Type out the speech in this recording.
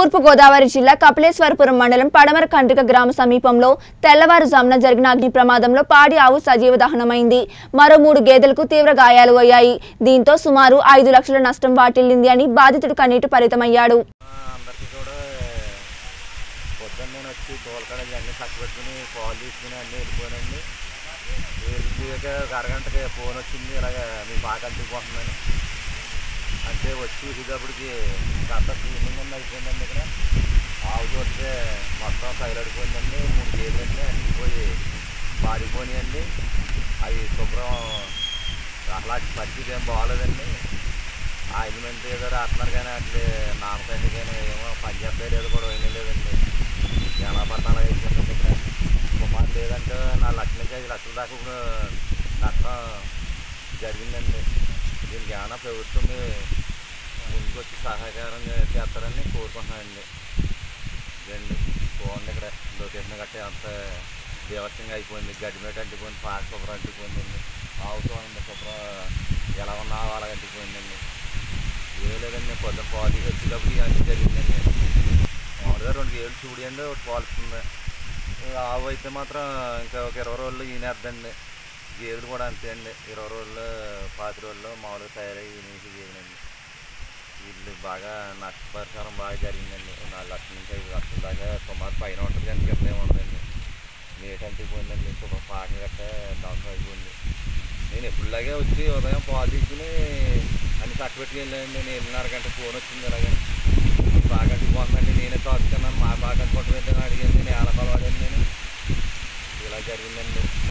తూర్పు గోదావరి జిల్లా కపిలేశ్వరపురం మండలం పడమర కండ్రిక గ్రామ సమీపంలో తెల్లవారుజామున జరిగిన అగ్ని ప్రమాదంలో పాడి ఆవు సజీవ దహనమైంది మరో మూడు గేదెలకు తీవ్ర గాయాలు అయ్యాయి దీంతో సుమారు ఐదు లక్షల నష్టం వాటిల్లింది అని బాధితుడు కన్నీటి పరితమయ్యాడు ఆ, అందరికీ కూడా పొద్దున్న నేను వచ్చి తోలకాడ అన్నీ కట్టుపెట్టుకుని పాలు తీసుకుని అన్నీ వెళ్ళిపోయానండి వెళ్ళిపోయాక ఒక అరగంటకి ఫోన్ వచ్చింది ఇలాగ మీ బాగా అంటుకుపోతుందని అంటే వచ్చి చూసేటప్పటికి అంతా క్లీనింగ్ ఉంది అయిపోయిందండి ఇక్కడ ఆవు చూస్తే మొత్తం తగిలడిపోయిందండి మూడు గేదెలండి అన్నిపోయి పాడిపోయినాయండి అవి శుభ్రం అలా పరిస్థితి ఏం బాగోలేదండి ఆయిల్మెంట్ ఏదో రాస్తున్నారు కానీ అట్లే నామకండి కానీ ఏమో పని చేస్తాయి లేదు కూడా ఏమీ లేదండి ఎలా పట్టాలి అయిపోయిందండి ఇక్కడ సుమారు లేదంటే నాలుగు లక్షల నుంచి ఐదు లక్షల దాకా ఇప్పుడు నష్టం జరిగిందండి దీనికి ఏమైనా ప్రభుత్వం ముందుకు వచ్చి సహకారం చేస్తారని కోరుకుంటున్నానండి ఇదండి చూడండి ఇక్కడ లొకేషన్ గట్ట అంత బీభత్సంగా అయిపోయింది గడ్డి మేట అంటిపోయింది పాక శుభ్రం అంటిపోయిందండి ఆవు చూడండి శుభ్రం ఎలా ఉన్నా అలా అంటిపోయిందండి ఏం లేదండి పొద్దున పాలు తీసి వచ్చేటప్పుడు ఇవన్నీ జరిగిందండి మామూలుగా రెండు ఏళ్ళు చూడండి ఒకటి పాలుతుంది ఆవు అయితే మాత్రం ఇంకా ఒక ఇరవై రోజుల్లో ఈనేద్దండి గేదెలు కూడా అంతే అండి ఇరవై రోజులు పాతి రోజుల్లో మామూలుగా తయారయ్యి ఈనేసి గేదెలండి వీళ్ళు బాగా నష్టపరిహారం బాగా జరిగిందండి నాలుగు లక్షల నుంచి ఐదు లక్షల దాకా సుమారు పైన ఉంటుంది కానీ కింద ఏమి ఉండదండి నీట్ అంటిపోయిందండి శుభ్రం పాక గట్ట ధ్వంసం అయిపోయింది నేను ఎప్పుడులాగే వచ్చి ఉదయం పాలు తీసుకుని అన్ని చక్కబెట్టుకు వెళ్ళానండి నేను ఎనిమిదిన్నర గంట ఫోన్ వచ్చింది అలాగే బాగా అంటిపోతుందండి నేనే తాగుతున్నాను మా బాగా అనుకుంటుంది అడిగాను నేను ఎలా కలవాడండి నేను ఇలా జరిగిందండి